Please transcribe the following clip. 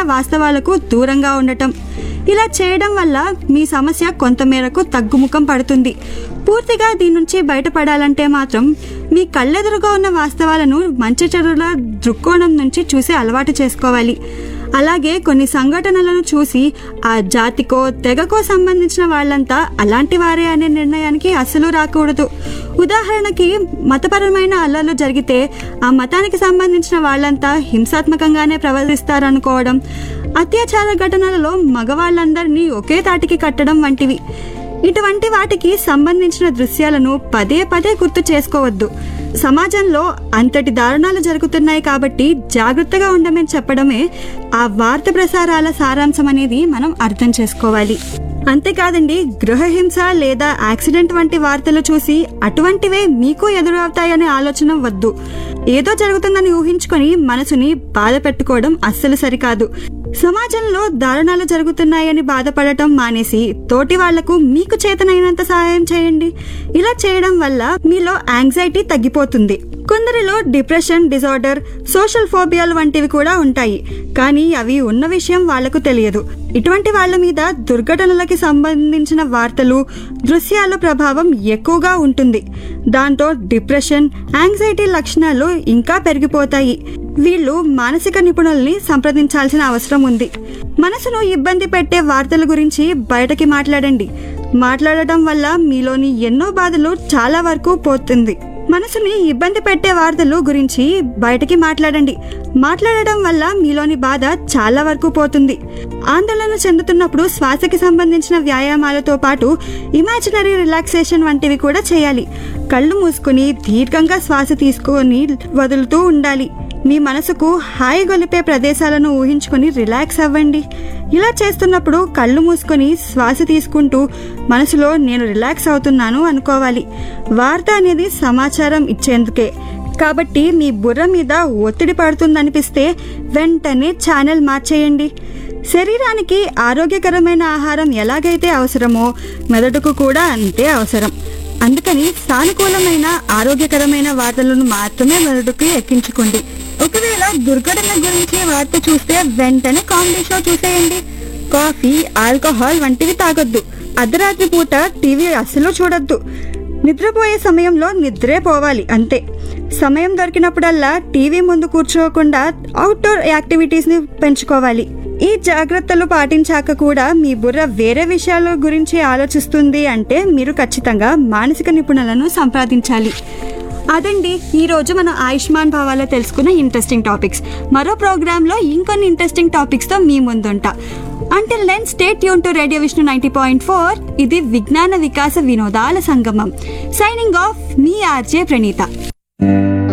వాస్తవాలకు దూరంగా ఉండటం ఇలా చేయడం వల్ల మీ సమస్య కొంతమేరకు తగ్గుముఖం పడుతుంది పూర్తిగా దీని నుంచి బయటపడాలంటే మాత్రం మీ కళ్ళెదురుగా ఉన్న వాస్తవాలను మంచి చెడుల దృక్కోణం నుంచి చూసి అలవాటు చేసుకోవాలి అలాగే కొన్ని సంఘటనలను చూసి ఆ జాతికో తెగకో సంబంధించిన వాళ్ళంతా అలాంటి వారే అనే నిర్ణయానికి అస్సలు రాకూడదు ఉదాహరణకి మతపరమైన అల్లర్లు జరిగితే ఆ మతానికి సంబంధించిన వాళ్ళంతా హింసాత్మకంగానే ప్రవర్తిస్తారనుకోవడం అత్యాచార ఘటనలలో మగవాళ్ళందరినీ ఒకే తాటికి కట్టడం వంటివి ఇటువంటి వాటికి సంబంధించిన దృశ్యాలను పదే పదే గుర్తు చేసుకోవద్దు సమాజంలో అంతటి దారుణాలు జరుగుతున్నాయి కాబట్టి జాగ్రత్తగా ఉండమని చెప్పడమే ఆ వార్త ప్రసారాల సారాంశం అనేది మనం అర్థం చేసుకోవాలి అంతేకాదండి గృహహింస లేదా యాక్సిడెంట్ వంటి వార్తలు చూసి అటువంటివే మీకు ఎదురవుతాయనే ఆలోచన వద్దు ఏదో జరుగుతుందని ఊహించుకొని మనసుని బాధ పెట్టుకోవడం అస్సలు సరికాదు సమాజంలో దారుణాలు జరుగుతున్నాయని బాధపడటం మానేసి తోటి వాళ్లకు మీకు చేతనైనంత సహాయం చేయండి ఇలా చేయడం వల్ల మీలో యాంగ్జైటీ తగ్గిపోతుంది కొందరిలో డిప్రెషన్ డిజార్డర్ సోషల్ ఫోబియాలు వంటివి కూడా ఉంటాయి కానీ అవి ఉన్న విషయం వాళ్లకు తెలియదు ఇటువంటి వాళ్ళ మీద దుర్ఘటనలకి సంబంధించిన వార్తలు దృశ్యాల ప్రభావం ఎక్కువగా ఉంటుంది దాంతో డిప్రెషన్ యాంగ్జైటీ లక్షణాలు ఇంకా పెరిగిపోతాయి వీళ్ళు మానసిక నిపుణుల్ని సంప్రదించాల్సిన అవసరం ఉంది మనసును ఇబ్బంది పెట్టే వార్తల గురించి బయటకి మాట్లాడండి మాట్లాడటం వల్ల మీలోని ఎన్నో బాధలు చాలా వరకు పోతుంది మనసుని ఇబ్బంది పెట్టే వార్తలు గురించి బయటకి మాట్లాడండి మాట్లాడటం వల్ల మీలోని బాధ చాలా వరకు పోతుంది ఆందోళన చెందుతున్నప్పుడు శ్వాసకి సంబంధించిన వ్యాయామాలతో పాటు ఇమాజినరీ రిలాక్సేషన్ వంటివి కూడా చేయాలి కళ్ళు మూసుకుని దీర్ఘంగా శ్వాస తీసుకొని వదులుతూ ఉండాలి మీ మనసుకు హాయి గొలిపే ప్రదేశాలను ఊహించుకొని రిలాక్స్ అవ్వండి ఇలా చేస్తున్నప్పుడు కళ్ళు మూసుకొని శ్వాస తీసుకుంటూ మనసులో నేను రిలాక్స్ అవుతున్నాను అనుకోవాలి వార్త అనేది సమాచారం ఇచ్చేందుకే కాబట్టి మీ బుర్ర మీద ఒత్తిడి పడుతుందనిపిస్తే వెంటనే ఛానల్ మార్చేయండి శరీరానికి ఆరోగ్యకరమైన ఆహారం ఎలాగైతే అవసరమో మెదడుకు కూడా అంతే అవసరం అందుకని సానుకూలమైన ఆరోగ్యకరమైన వార్తలను మాత్రమే మెదడుకి ఎక్కించుకోండి ఒకవేళ దుర్ఘటన గురించి వార్త చూస్తే వెంటనే కామెడీ షో చూసేయండి కాఫీ ఆల్కహాల్ వంటివి తాగొద్దు అర్ధరాత్రి పూట టీవీ అస్సలు చూడొద్దు నిద్రపోయే సమయంలో నిద్రే పోవాలి అంతే సమయం దొరికినప్పుడల్లా టీవీ ముందు కూర్చోకుండా అవుట్డోర్ యాక్టివిటీస్ని పెంచుకోవాలి ఈ జాగ్రత్తలు పాటించాక కూడా మీ బుర్ర వేరే విషయాల గురించి ఆలోచిస్తుంది అంటే మీరు ఖచ్చితంగా మానసిక నిపుణులను సంప్రదించాలి అదండి ఈ రోజు మనం ఆయుష్మాన్ భావాలో తెలుసుకున్న ఇంట్రెస్టింగ్ టాపిక్స్ మరో ప్రోగ్రాంలో ఇంకొన్ని ఇంట్రెస్టింగ్ టాపిక్స్తో మీ ముందుంటా అంటిల్ దెన్ స్టేట్ యూన్ to radio Vishnu ninety point four ఇది విజ్ఞాన వికాస వినోదాల సంగమం సైనింగ్ ఆఫ్ మీ ఆర్జే ప్రణీత